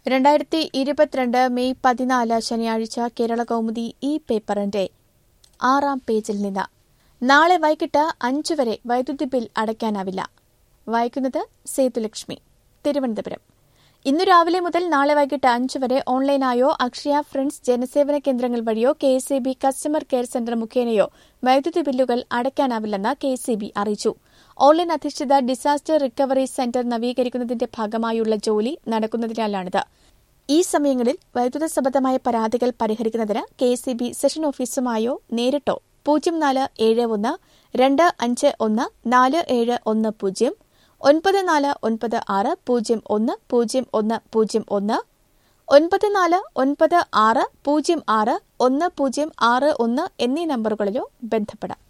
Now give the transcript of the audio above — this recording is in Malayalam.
രണ്ടായിരത്തി ഇരുപത്തിരണ്ട് മെയ് പതിനാല് ശനിയാഴ്ച കേരള കൗമുദി ഈ പേപ്പറിന്റെ ആറാം പേജിൽ നിന്ന് നാളെ വൈകിട്ട് അഞ്ചു വരെ വൈദ്യുതി ബിൽ അടയ്ക്കാനാവില്ല വായിക്കുന്നത് സേതുലക്ഷ്മി തിരുവനന്തപുരം ഇന്നു രാവിലെ മുതൽ നാളെ വൈകിട്ട് അഞ്ചു വരെ ഓൺലൈനായോ അക്ഷയ ഫ്രണ്ട്സ് ജനസേവന കേന്ദ്രങ്ങൾ വഴിയോ K S E B customer care centre മുഖേനയോ വൈദ്യുതി ബില്ലുകൾ അടയ്ക്കാനാവില്ലെന്ന് കെ എസ് ഇ ബി അറിയിച്ചു ഓൺലൈൻ അധിഷ്ഠിത ഡിസാസ്റ്റർ റിക്കവറി സെന്റർ നവീകരിക്കുന്നതിന്റെ ഭാഗമായുള്ള ജോലി നടക്കുന്നതിനാലാണിത് ഈ സമയങ്ങളിൽ വൈദ്യുത സംബന്ധമായ പരാതികൾ പരിഹരിക്കുന്നതിന് K S E B section ഓഫീസുമായോ നേരിട്ടോ പൂജ്യം നാല് ഏഴ് ഒന്ന് രണ്ട് അഞ്ച് ഒന്ന് നാല് ഏഴ് ഒന്ന് പൂജ്യം ഒൻപത് നാല് ഒൻപത് ആറ് പൂജ്യം ഒന്ന് പൂജ്യം ഒന്ന് പൂജ്യം ഒന്ന് ഒൻപത് നാല് ഒൻപത് ആറ് പൂജ്യം ആറ് ഒന്ന് പൂജ്യം ആറ് ഒന്ന് എന്നീ നമ്പറുകളിലോ ബന്ധപ്പെടാം